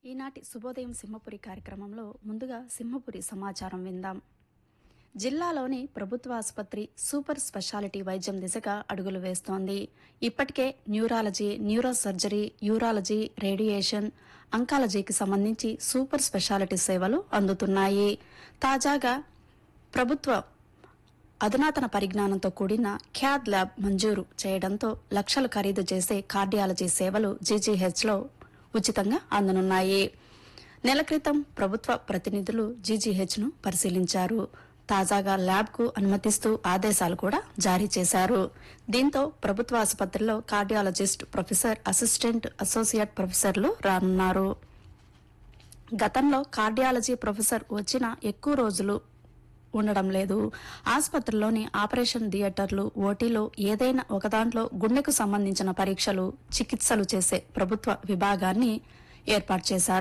ఈనాటి శుభోదయం సింహపురి కార్యక్రమంలో ముందుగా సింహపురి సమాచారం విందాం జిల్లాలోని ప్రభుత్వ ఆసుపత్రి సూపర్ స్పెషాలిటీ వైద్యం దిశగా అడుగులు వేస్తోంది ఇప్పటికే neurology neuro surgery urology radiation అంకాలజీకి సంబంధించి సూపర్ స్పెషాలిటీ సేవలు అందుతున్నాయి తాజాగా ప్రభుత్వ అధునాతన పరిజ్ఞానంతో కూడిన క్యాద్ ల్యాబ్ మంజూరు చేయడంతో లక్షలు ఖరీదు చేసే కార్డియాలజీ సేవలు జీజీహెచ్లో ఉచితంగా అందనున్నాయి నెల క్రితం ప్రభుత్వ ప్రతినిధులు జీజీహెచ్ను పరిశీలించారు తాజాగా ల్యాబ్కు అనుమతిస్తూ ఆదేశాలు కూడా జారీ చేశారు దీంతో ప్రభుత్వ ఆసుపత్రిలో కార్డియాలజిస్ట్ ప్రొఫెసర్ అసిస్టెంట్ అసోసియేట్ ప్రొఫెసర్లు రానున్నారు గతంలో కార్డియాలజీ ప్రొఫెసర్ వచ్చిన ఎక్కువ రోజులు ఉండడం లేదు ఆసుపత్రిలోని ఆపరేషన్ థియేటర్లు ఓటీలో ఏదైనా ఒక దాంట్లో గుండెకు సంబంధించిన పరీక్షలు చికిత్సలు చేసే ప్రభుత్వ విభాగాన్ని ఏర్పాటు చేశారు